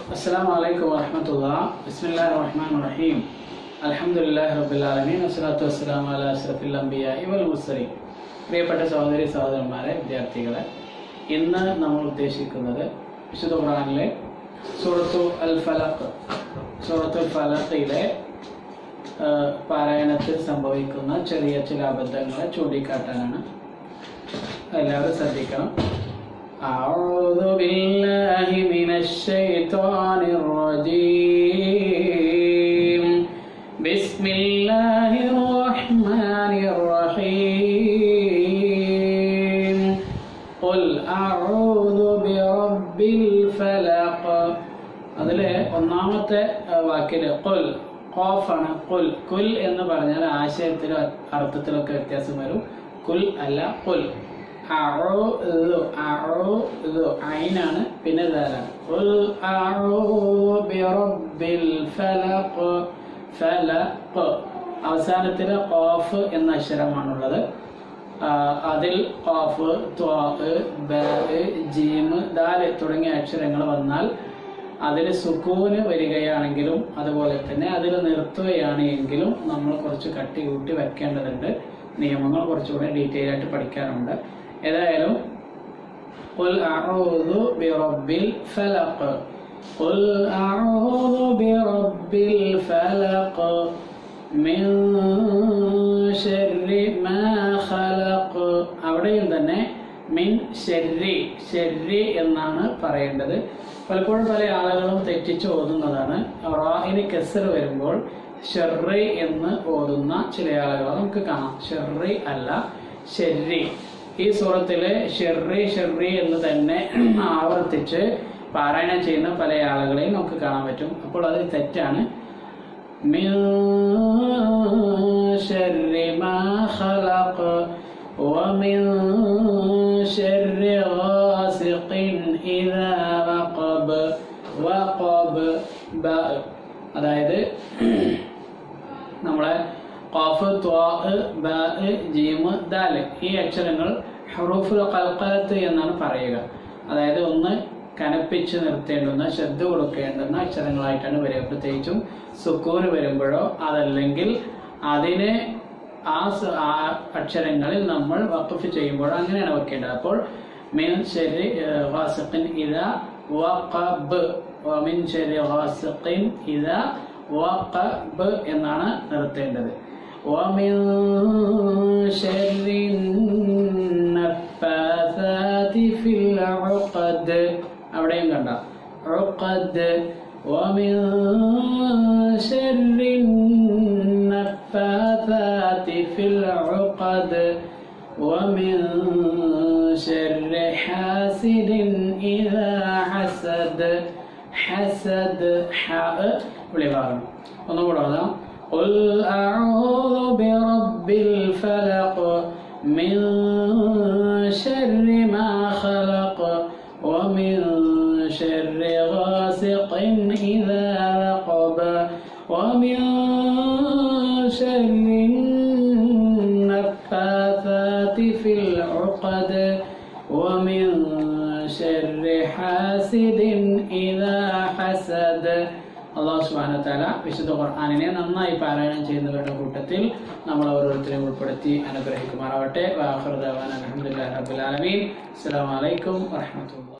السلام عليكم ورحمة الله بسم الله الرحمن الرحيم الحمد لله رب العالمين والصلاة والسلام على أشرف الأنبياء والمرسلين പ്രിയപ്പെട്ട സഹോദരി സഹോദരന്മാരെ വിദ്യാർത്ഥികളെ ഇന്ന് നമ്മൾ ഉദ്ദേശിക്കുന്നത് വിശുദ്ധ ഖുർആനിലെ സൂറത്തു അൽ ഫലഖ് സൂറത്തു അൽ ഫലഖിലെ ആ, പാരായണത്തിൽ സംഭവിക്കുന്ന ചെറിയ ചില അബദ്ധങ്ങളെ ചൂണ്ടിക്കാട്ടാനാണ് എല്ലാവരും ശ്രദ്ധിക്കണം أعوذ بالله من الشيطان الرجيم بسم الله الرحمن الرحيم قل أعوذ برب الفلق അതിലെ ഒന്നാമത്തെ ആ, വാക്കില് കൊൽ ഖോഫാണ് കുൽ കുൽ എന്ന് പറഞ്ഞാൽ ആശയത്തിലും അർത്ഥത്തിലൊക്കെ വ്യത്യാസം വരും കുൽ അല്ല കുൽ അഊദു അഊദു ഐനാണ് പിന്നെ ദാലാണ് ഖുൽ അഊദു ബിറബ്ബിൽ ഫലഖ് ഫലഖ് അവസാനത്തിൽ ഖാഫ് എന്ന അക്ഷരമാണുള്ളത് ആ, അതിൽ ഖാഫ് ത്വാ ബ ജീം ദാൽ തുടങ്ങിയ അക്ഷരങ്ങൾ വന്നാൽ അതിൽ സുക്കൂന് വരികയാണെങ്കിലും അതുപോലെ തന്നെ അതിൽ നിർത്തുകയാണ് എങ്കിലും നമ്മൾ കുറച്ച് കട്ടി കൂട്ടി വെക്കേണ്ടതുണ്ട് നിയമങ്ങൾ കുറച്ചുകൂടെ ഡീറ്റെയിൽ ആയിട്ട് പഠിക്കാനുണ്ട് ഏതായാലും قل أعوذ برب الفلق قل أعوذ برب الفلق من شر ما خلق അവിടെയും തന്നെ മിൻ ഷെരി ഷെരി എന്നാണ് പറയേണ്ടത് പലപ്പോഴും പല ആളുകളും തെറ്റിച്ച് ഓതുന്നതാണ് റാഹിന് കെസർ വരുമ്പോൾ ഷെറി എന്ന് ഓതുന്ന ചില ആളുകളെ നമുക്ക് കാണാം ഷെറി അല്ല ഷെരി ഈ സൂറത്തില് ഷെറി ഷെറി എന്ന് തന്നെ ആവർത്തിച്ച് പാരായണം ചെയ്യുന്ന പല ആളുകളെയും നമുക്ക് കാണാൻ പറ്റും അപ്പോൾ അത് തെറ്റാണ് من شر ما خلق ومن شر غاسق إذا وقب وقب باء അതായത് നമ്മളെ ഖാഫ് ത്വാ ബ ജീമ് ദാല് ഈ അക്ഷരങ്ങൾ ഹറൂഫുൽ കൽക്കലത്ത് എന്നാണ് പറയുക അതായത് ഒന്ന് കനപ്പിച്ച് നിർത്തേണ്ടുന്ന ശ്രദ്ധ കൊടുക്കേണ്ടുന്ന അക്ഷരങ്ങളായിട്ടാണ് വരിക പ്രത്യേകിച്ചും സുക്കൂന് വരുമ്പോഴോ അതല്ലെങ്കിൽ അതിനെ ആ സ- ആ അക്ഷരങ്ങളിൽ നമ്മൾ വഖഫ് ചെയ്യുമ്പോഴോ അങ്ങനെയാണ് വെക്കേണ്ടത് അപ്പോൾ മിൻ ശരി വാസിഖിൻ ഇത വഖബ് വമിൻ ശരി വാസിഖിൻ ഇത വഖബ് എന്നാണ് നിർത്തേണ്ടത് ومن شر النفاثات في العقد അവിടെയും കണ്ട عقد ومن شر النفاثات في العقد ومن شر حاسد إذا حسد حسد حاء വിളിവാകണം ഒന്നുകൂടെ ഓതാം قل أعوذ برب الفلق من شر ما خلق ومن شر غاسق إذا وقب ومن شر النفاثات في العقد ومن شر حاسد إذا حسد അള്ളാഹു സുബാന താല വിശുദ്ധ ഖുർആാനിനെ നന്നായി പാരായണം ചെയ്യുന്നവരുടെ കൂട്ടത്തിൽ നമ്മൾ ഓരോരുത്തരെയും ഉൾപ്പെടുത്തി അനുഗ്രഹിക്കുമാറാവട്ടെ വാഹൃദാൻ അലഹമുല്ലാ റബുലാലമീൻ അസ്സാം വലൈക്കും വാഹമത്തുള്ള